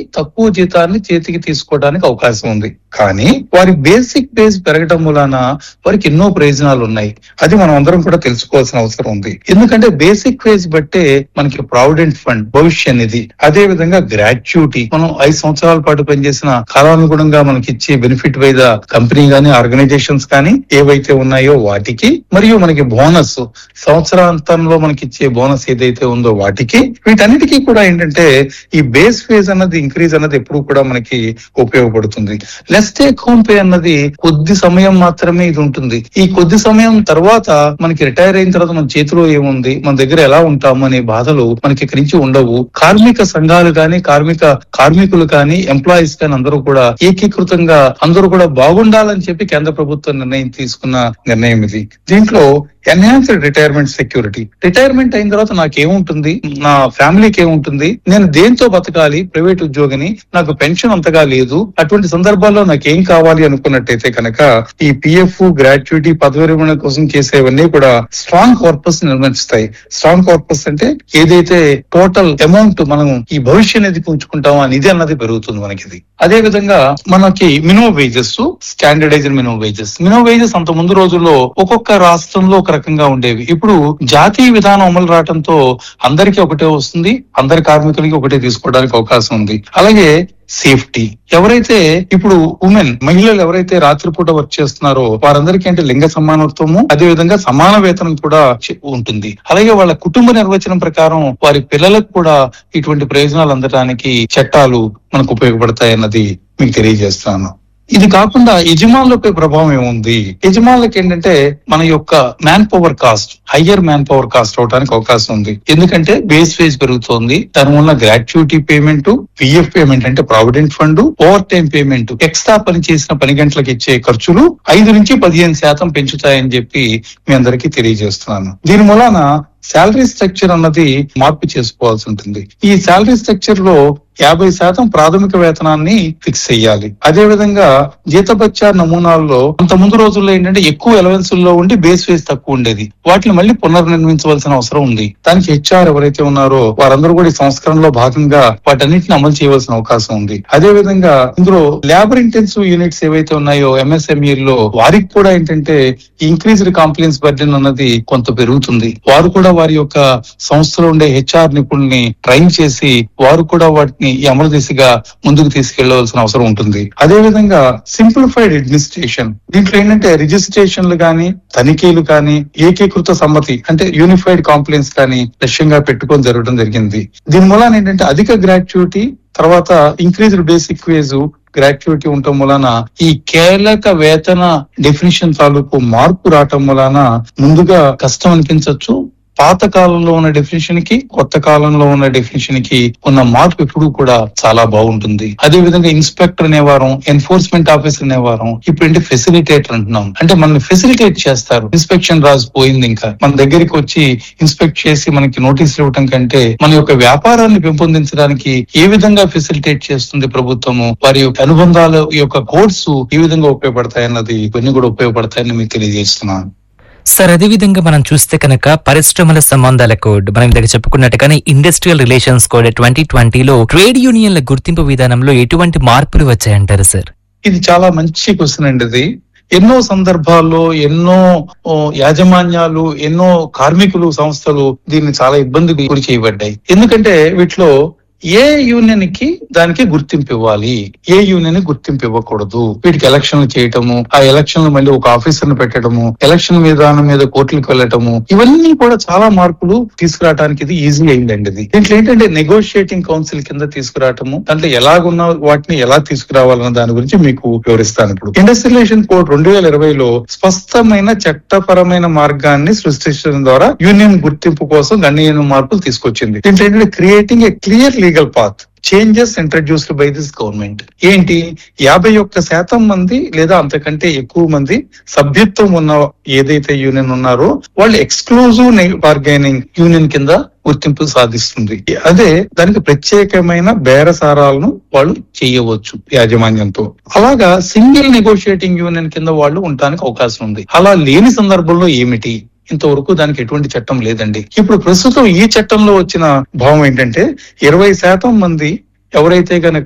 తక్కువ జీతాన్ని చేతికి తీసుకోవడానికి అవకాశం ఉంది కానీ వారి బేసిక్ బేస్ పెరగడం మూలాన వారికి ఎన్నో ప్రయోజనాలు ఉన్నాయి అది మనం అందరం కూడా తెలుసుకోవాల్సిన అవసరం ఉంది ఎందుకంటే బేసిక్ వేజ్ బట్టే మనకి ప్రావిడెంట్ ఫండ్ భవిష్య నిధి అదే విధంగా గ్రాట్యుటీ మనం ఐదు సంవత్సరాల పాటు పనిచేసిన కాలానుగుణంగా మనకి ఇచ్చే బెనిఫిట్ వైద కంపెనీ గానీ ఆర్గనైజేషన్స్ కానీ ఏవైతే ఉన్నాయో వాటికి మరియు మనకి బోనస్ సంవత్సరాంతంలో మనకి ఇచ్చే బోనస్ ఏదైతే ఉందో వాటికి వీటన్నిటికీ కూడా ఏంటంటే ఈ బేస్ ఫేజ్ అన్నది ఇంక్రీజ్ అన్నది ఎప్పుడు కూడా మనకి ఉపయోగపడుతుంది లెస్ టేక్ హోమ్ పే అన్నది కొద్ది సమయం మాత్రమే ఇది ఉంటుంది ఈ కొద్ది సమయం తర్వాత మనకి రిటైర్ అయిన తర్వాత మన చేతిలో ఏముంది మన దగ్గర ఎలా ఉంటాము అనే బాధలు మనకి ఇక్కడి నుంచి ఉండవు కార్మిక సంఘాలు కానీ కార్మిక కార్మికులు కానీ ఎంప్లాయీస్ కానీ అందరూ కూడా ఏకీకృతంగా అందరూ కూడా బాగుండాలని చెప్పి కేంద్ర ప్రభుత్వం నిర్ణయం తీసుకున్న నిర్ణయం ఇది దీంట్లో ఎన్హాన్స్డ్ రిటైర్మెంట్ సెక్యూరిటీ రిటైర్మెంట్ అయిన తర్వాత నాకేముంటుంది నా ఫ్యామిలీకి ఏముంటుంది నేను దేంతో బతకాలి ప్రైవేట్ ఉద్యోగిని నాకు పెన్షన్ అంతగా లేదు అటువంటి సందర్భాల్లో నాకేం కావాలి అనుకున్నట్టయితే కనుక ఈ పిఎఫ్ గ్రాట్యుటీ పదవి విరమణ కోసం చేసేవన్నీ కూడా స్ట్రాంగ్ కార్పస్ నిర్మిస్తాయి స్ట్రాంగ్ కార్పస్ అంటే ఏదైతే టోటల్ అమౌంట్ మనం ఈ భవిష్య నిధికి ఉంచుకుంటామో ఆ నిధి అన్నది పెరుగుతుంది మనకి ఇది అదే విధంగా మనకి minimum wages standardised minimum wages minimum wages అంత ముందు రోజుల్లో ఒక్కొక్క రాష్ట్రంలో ఒక రకంగా ఉండేవి ఇప్పుడు జాతీయ విధానం అమలు రావడంతో అందరికీ ఒకటే వస్తుంది అందరి కార్మికులకి ఒకటే తీసుకోవడానికి అవకాశం ఉంది అలాగే సేఫ్టీ ఎవరైతే ఇప్పుడు ఉమెన్ మహిళలు ఎవరైతే రాత్రిపూట వర్క్ చేస్తున్నారో వారందరికీ అంటే లింగ సమానత్వము అదే విధంగా సమాన వేతనం కూడా చె- ఉంటుంది అలాగే వాళ్ళ కుటుంబ నిర్వచనం ప్రకారం వారి పిల్లలకు కూడా ఇటువంటి ప్రయోజనాలు అందడానికి చట్టాలు మనకు ఉపయోగపడతాయి అన్నది మీకు తెలియజేస్తాను ఇది కాకుండా యజమానులపై ప్రభావం ఏముంది యజమానులకు ఏంటంటే మన యొక్క manpower cost higher manpower cost అవడానికి అవకాశం ఉంది ఎందుకంటే బేస్ వేజ్ పెరుగుతోంది దాని వల్ల గ్రాట్యుటీ పేమెంట్ పిఎఫ్ పేమెంట్ అంటే provident fund overtime payment extra పని చేసిన పని గంటలకు ఇచ్చే ఖర్చులు ఐదు నుంచి పదిహేను శాతం పెంచుతాయని చెప్పి మీ అందరికీ తెలియజేస్తున్నాను దీని మూలాన శాలరీ స్ట్రక్చర్ అన్నది మార్పు చేసుకోవాల్సి ఉంటుంది ఈ శాలరీ స్ట్రక్చర్ లో యాభై శాతం ప్రాథమిక వేతనాన్ని ఫిక్స్ చేయాలి అదే విధంగా జీతభత్యా నమూనాల్లో అంత ముందు రోజుల్లో ఏంటంటే ఎక్కువ ఎలవెన్స్ లో ఉండి బేస్ వేస్ తక్కువ ఉండేది వాటిని మళ్ళీ పునర్నిర్మించవలసిన అవసరం ఉంది దానికి హెచ్ఆర్ ఎవరైతే ఉన్నారో వారందరూ కూడా ఈ సంస్కరణలో భాగంగా వాటన్నిటిని అమలు చేయవలసిన అవకాశం ఉంది అదే విధంగా ఇందులో లేబర్ ఇంటెన్సివ్ యూనిట్స్ ఏవైతే ఉన్నాయో ఎంఎస్ఎంఈ లో వారికి కూడా ఏంటంటే ఇంక్రీజ్డ్ కాంప్లైన్స్ బర్డెన్ అన్నది కొంత పెరుగుతుంది వారు కూడా వారి యొక్క సంస్థలో ఉండే హెచ్ఆర్ నిపుణుల్ని ట్రైన్ చేసి వారు కూడా వాటిని ఈ అమలు దిశగా ముందుకు తీసుకెళ్లవలసిన అవసరం ఉంటుంది అదే విధంగా సింప్లిఫైడ్ అడ్మినిస్ట్రేషన్ దీంట్లో ఏంటంటే రిజిస్ట్రేషన్లు కానీ తనిఖీలు కానీ ఏకీకృత సమ్మతి అంటే యూనిఫైడ్ కాంప్లైన్స్ కానీ లక్ష్యంగా పెట్టుకొని జరగడం జరిగింది దీని మూలాన ఏంటంటే అధిక గ్రాట్యుటీ తర్వాత ఇంక్రీజ్డ్ బేసిక్ వేజ్ గ్రాట్యుటీ ఉండటం వలన ఈ కీలక వేతన డెఫినిషన్ తాలూకు మార్పు రావటం వలన ముందుగా కష్టం అనిపించవచ్చు పాత కాలంలో ఉన్న డెఫినేషన్ కి కొత్త కాలంలో ఉన్న డెఫినేషన్ కి ఉన్న మార్పు ఎప్పుడు కూడా చాలా బాగుంటుంది అదే విధంగా ఇన్స్పెక్టర్ అనేవారం ఎన్ఫోర్స్మెంట్ ఆఫీసర్ అనేవారం ఇప్పుడు ఏంటి ఫెసిలిటేటర్ అంటున్నాం అంటే మనల్ని ఫెసిలిటేట్ చేస్తారు ఇన్స్పెక్షన్ రాజు పోయింది ఇంకా మన దగ్గరికి వచ్చి ఇన్స్పెక్ట్ చేసి మనకి నోటీసులు ఇవ్వటం కంటే మన యొక్క వ్యాపారాన్ని పెంపొందించడానికి ఏ విధంగా ఫెసిలిటేట్ చేస్తుంది ప్రభుత్వము వారి యొక్క అనుబంధాల యొక్క కోడ్స్ ఏ విధంగా ఉపయోగపడతాయి అన్నది ఇవన్నీ కూడా ఉపయోగపడతాయని మీకు తెలియజేస్తున్నాను సార్ అదేవిధంగా మనం చూస్తే కనుక పరిశ్రమల సంబంధాల కోడ్ మనం ఇందాక చెప్పుకున్నట్టుగానే ఇండస్ట్రియల్ రిలేషన్స్ కోడ్ ట్వంటీ ట్వంటీలో ట్రేడ్ యూనియన్ల గుర్తింపు విధానంలో ఎటువంటి మార్పులు వచ్చాయంటారు సార్ ఇది చాలా మంచి క్వశ్చన్ అండి ఇది ఎన్నో సందర్భాల్లో ఎన్నో ఓ, యాజమాన్యాలు ఎన్నో కార్మికులు సంస్థలు దీన్ని చాలా ఇబ్బంది గురి చేయబడ్డాయి ఎందుకంటే వీటిలో ఏ యూనియన్ కి దానికి గుర్తింపు ఇవ్వాలి ఏ యూనియన్ గుర్తింపు ఇవ్వకూడదు వీటికి ఎలక్షన్లు చేయటము ఆ ఎలక్షన్ మళ్ళీ ఒక ఆఫీసర్ ను పెట్టడము ఎలక్షన్ విధానం మీద కోర్టులకు వెళ్ళటము ఇవన్నీ కూడా చాలా మార్పులు తీసుకురావడానికి ఇది ఈజీ అయిందండి ఇది దీంట్లో ఏంటంటే నెగోషియేటింగ్ కౌన్సిల్ కింద తీసుకురావటము దాంట్లో ఎలాగున్న వాటిని ఎలా తీసుకురావాలన్న దాని గురించి మీకు వివరిస్తాను ఇప్పుడు ఇండస్ట్రియలైజేషన్ కోడ్ రెండు వేల ఇరవైలో స్పష్టమైన చట్టపరమైన మార్గాన్ని సృష్టించడం ద్వారా యూనియన్ గుర్తింపు కోసం గణనీయమైన మార్పులు తీసుకొచ్చింది దీంట్లో ఏంటంటే creating a clear legal path changes introduced by this government ఏంటి యాభై ఒక్క శాతం మంది లేదా అంతకంటే ఎక్కువ మంది సభ్యత్వం ఉన్న ఏదైతే యూనియన్ ఉన్నారో వాళ్ళు ఎక్స్క్లూజివ్ బార్గైనింగ్ యూనియన్ కింద గుర్తింపు సాధిస్తుంది అదే దానికి ప్రత్యేకమైన బేరసారాలను వాళ్ళు చేయవచ్చు యాజమాన్యంతో అలాగా సింగిల్ నెగోషియేటింగ్ యూనియన్ కింద వాళ్ళు ఉండడానికి అవకాశం ఉంది అలా లేని సందర్భంలో ఏమిటి ఇంతవరకు దానికి ఎటువంటి చట్టం లేదండి ఇప్పుడు ప్రస్తుతం ఈ చట్టంలో వచ్చిన భావం ఏంటంటే ఇరవై శాతం మంది ఎవరైతే గనక